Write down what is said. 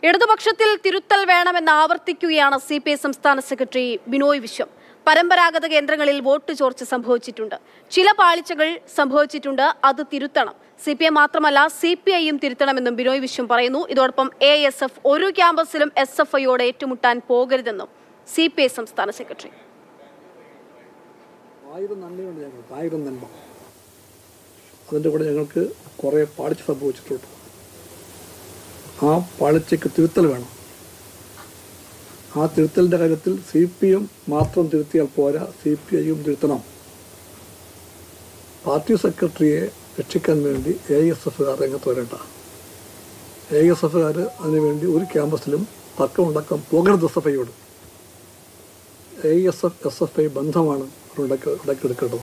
ഇടതുപക്ഷത്തിൽ തിരുത്തൽ വേണമെന്ന് ആവർത്തിക്കുകയാണ് സി പി ഐ സംസ്ഥാന സെക്രട്ടറി ബിനോയ് വിശ്വം പരമ്പരാഗത കേന്ദ്രങ്ങളിൽ വോട്ട് ചോർച്ച സംഭവിച്ചിട്ടുണ്ട് ചില പാളിച്ചകൾ സംഭവിച്ചിട്ടുണ്ട് അത് തിരുത്തണം സി പി ഐ മാത്രമല്ല സി പി ഐയും തിരുത്തണമെന്നും ബിനോയ് വിശ്വം പറയുന്നു ഇതോടൊപ്പം എ എസ് എഫ് ഒരു ക്യാമ്പസിലും എസ് എഫ് ഐയോട് ഏറ്റുമുട്ടാൻ പോകരുതെന്നും സി പി ഐ സംസ്ഥാന സെക്രട്ടറി ആയിരം നന്ദിയുണ്ട് ഞങ്ങൾക്ക് ആയിരം നന്മ അതിൻ്റെ കൂടെ ഞങ്ങൾക്ക് കുറേ പാളിച്ച സംഭവിച്ചിട്ടുണ്ട് ആ പാളിച്ചയ്ക്ക് തിരുത്തൽ വേണം ആ തിരുത്തലിൻ്റെ കാര്യത്തിൽ സി പി എം മാത്രം തിരുത്തിയാൽ പോരാ സി പി ഐയും തിരുത്തണം പാർട്ടി സെക്രട്ടറിയെ രക്ഷിക്കാൻ വേണ്ടി എ എസ് എഫുകാർ രംഗത്ത് വരേണ്ട എ എസ് എഫുകാർ അതിനുവേണ്ടി ഒരു ക്യാമ്പസിലും തർക്കമുണ്ടാക്കാൻ പോകരുത് എസ് എഫ് ഐയോട് A S F S F I ബന്ധമാണ് ഉണ്ടാക്കി ഉണ്ടാക്കിയെടുക്കേണ്ടത്